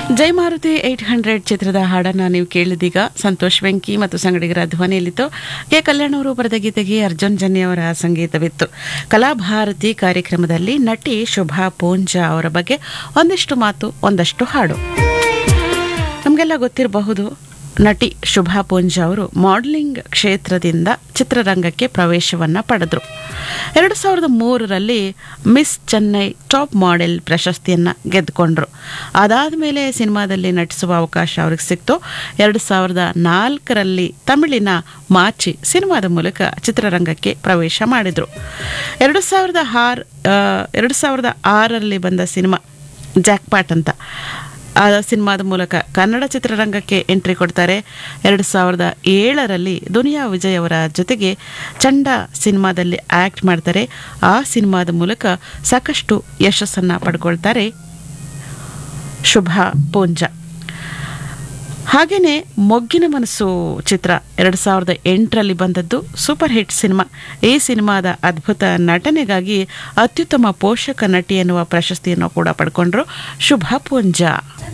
ಜೈ Maruti eight hundred ಚಿತ್ರದ ಹಾಡನ್ನು ನೀವು ಕೇಳಿದೀಗ ಸಂತೋಷ್ ವೆಂಕಿ ಮತ್ತು ಸಂಗಡಿಗರ ಧ್ವನಿಯಲ್ಲಿತ್ತು ಕೆ ಕಲ್ಯಾಣ್ ಅವರು ಬರೆದ ಗೀತೆಗೆ ಅರ್ಜುನ್ ಜನ್ಯ ಅವರ ಸಂಗೀತವಿತ್ತು ಕಲಾಭಾರತಿ ಕಾರ್ಯಕ್ರಮದಲ್ಲಿ ನಟಿ ಶುಭಾ ಪೂಂಜಾ ಅವರ ಬಗ್ಗೆ ಒಂದಿಷ್ಟು ಮಾತು ಒಂದಷ್ಟು ಹಾಡು ನಮಗೆಲ್ಲ ಗೊತ್ತಿರಬಹುದು ನಟಿ ಶುಭಾ ಪೂಂಜಾ ಅವರು ಮಾಡೆಲಿಂಗ್ ಕ್ಷೇತ್ರದಿಂದ ಚಿತ್ರರಂಗಕ್ಕೆ ಪ್ರವೇಶವನ್ನು ಪಡೆದರು ಎರಡು ಸಾವಿರದ ಮೂರರಲ್ಲಿ ಮಿಸ್ ಚೆನ್ನೈ ಟಾಪ್ ಮಾಡೆಲ್ ಪ್ರಶಸ್ತಿಯನ್ನು ಗೆದ್ದುಕೊಂಡ್ರು ಅದಾದ ಮೇಲೆ ಸಿನಿಮಾದಲ್ಲಿ ನಟಿಸುವ ಅವಕಾಶ ಅವ್ರಿಗೆ ಸಿಕ್ತು ಎರಡು ಸಾವಿರದ ನಾಲ್ಕರಲ್ಲಿ ತಮಿಳಿನ ಮಾಚಿ ಸಿನಿಮಾದ ಮೂಲಕ ಚಿತ್ರರಂಗಕ್ಕೆ ಪ್ರವೇಶ ಮಾಡಿದರು ಎರಡು ಸಾವಿರದ ಆರ್ ಎರಡು ಸಾವಿರದ ಆರರಲ್ಲಿ ಬಂದ ಸಿನಿಮಾ ಜಾಕ್ಪಾಟ್ ಅಂತ ಆ ಸಿನಿಮಾದ ಮೂಲಕ ಕನ್ನಡ ಚಿತ್ರರಂಗಕ್ಕೆ ಎಂಟ್ರಿ ಕೊಡ್ತಾರೆ ಎರಡು ಸಾವಿರದ ಏಳರಲ್ಲಿ ದುನಿಯಾ ವಿಜಯ್ ಅವರ ಜೊತೆಗೆ ಚಂಡ ಸಿನಿಮಾದಲ್ಲಿ ಆ್ಯಕ್ಟ್ ಮಾಡ್ತಾರೆ ಆ ಸಿನಿಮಾದ ಮೂಲಕ ಸಾಕಷ್ಟು ಯಶಸ್ಸನ್ನು ಪಡ್ಕೊಳ್ತಾರೆ ಶುಭಾ ಪೂಂಜಾ ಹಾಗೆಯೇ ಮೊಗ್ಗಿನ ಮನಸ್ಸು ಚಿತ್ರ ಎರಡು ಸಾವಿರದ ಎಂಟರಲ್ಲಿ ಬಂದದ್ದು ಸೂಪರ್ ಹಿಟ್ ಸಿನಿಮಾ ಈ ಸಿನಿಮಾದ ಅದ್ಭುತ ನಟನೆಗಾಗಿ ಅತ್ಯುತ್ತಮ ಪೋಷಕ ನಟಿ ಎನ್ನುವ ಪ್ರಶಸ್ತಿಯನ್ನು ಕೂಡ ಪಡ್ಕೊಂಡ್ರು ಶುಭಾ ಪೂಂಜಾ